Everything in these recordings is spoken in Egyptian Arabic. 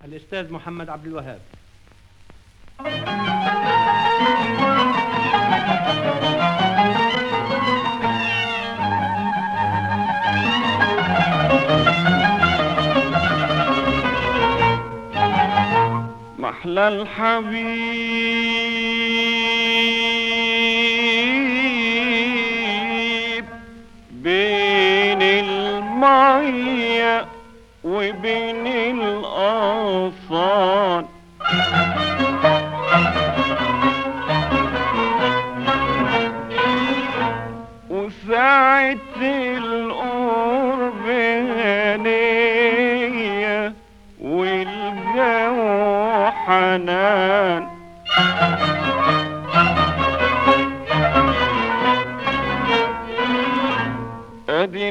الأستاذ محمد عبد الوهاب محلى الحبيب بين المية وبين الأغصان وساعة القرب هنية والجو حنان ادي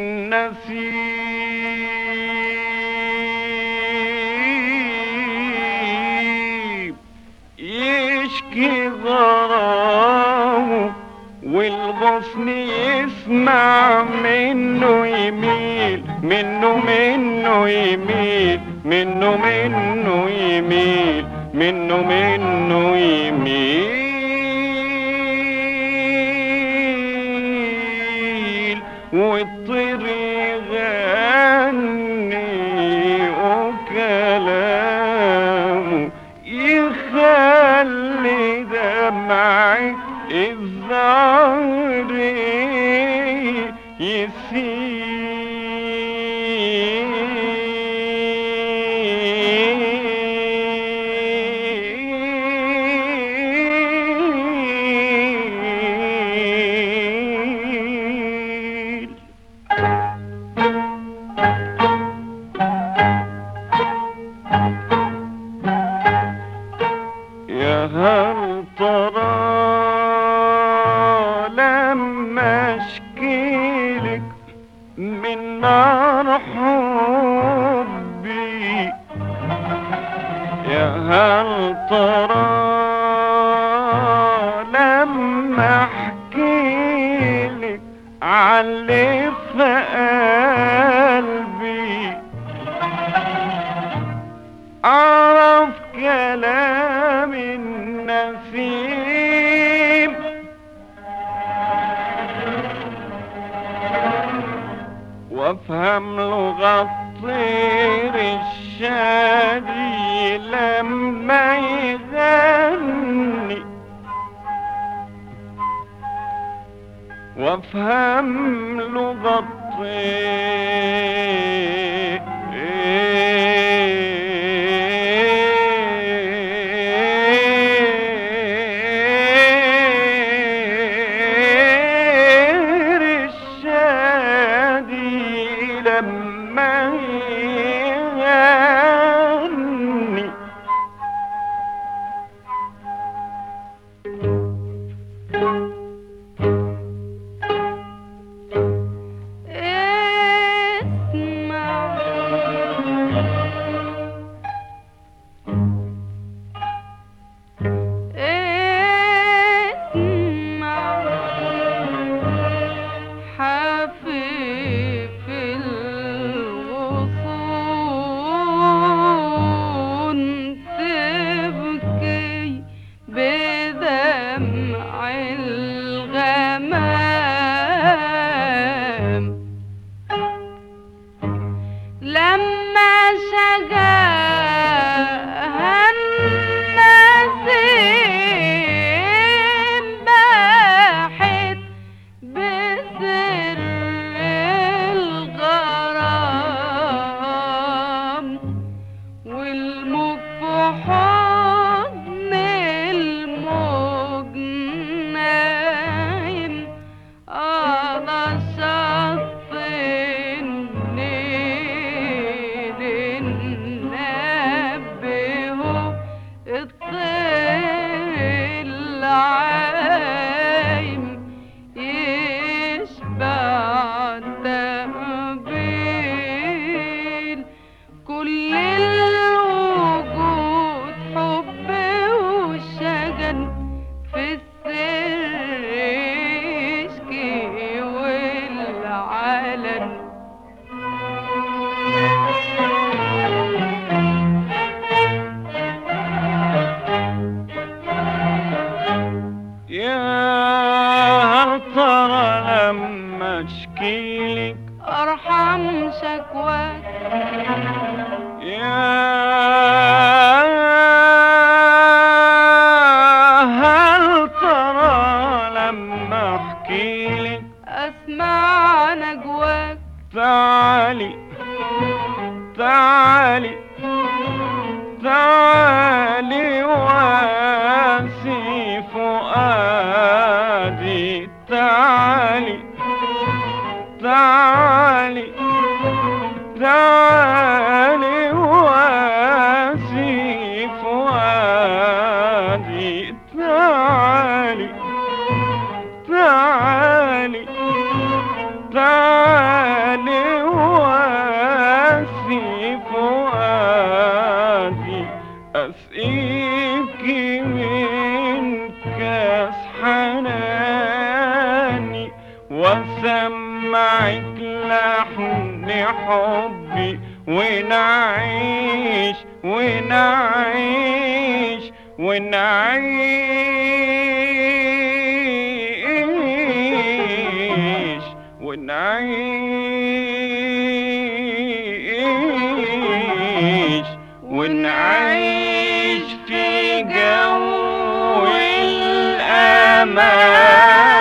النسيب يشكي غرامه والغصن يسمع منه يميل منه منه يميل منه منه يميل منه منه يميل والطير يغني وكلامه يخلي دمعي الزهر يسيل يا هل ترى لما اشكيلك من نار حبي يا هل ترى لما احكيلك علي في قلبي أعرف كلام النسيم وافهم لغة طير الشادي لما يغني وافهم لغة طير الشادي لما يغني تعالي واسي فؤادي تعالي تعالي تعالي واسي فؤادي تعالي تعالي تعالي واسي فؤادي أسقيك من كاس حناني وسمعك لحن حبي ونعيش ونعيش ونعيش ونعيش ونعيش في جو الأمان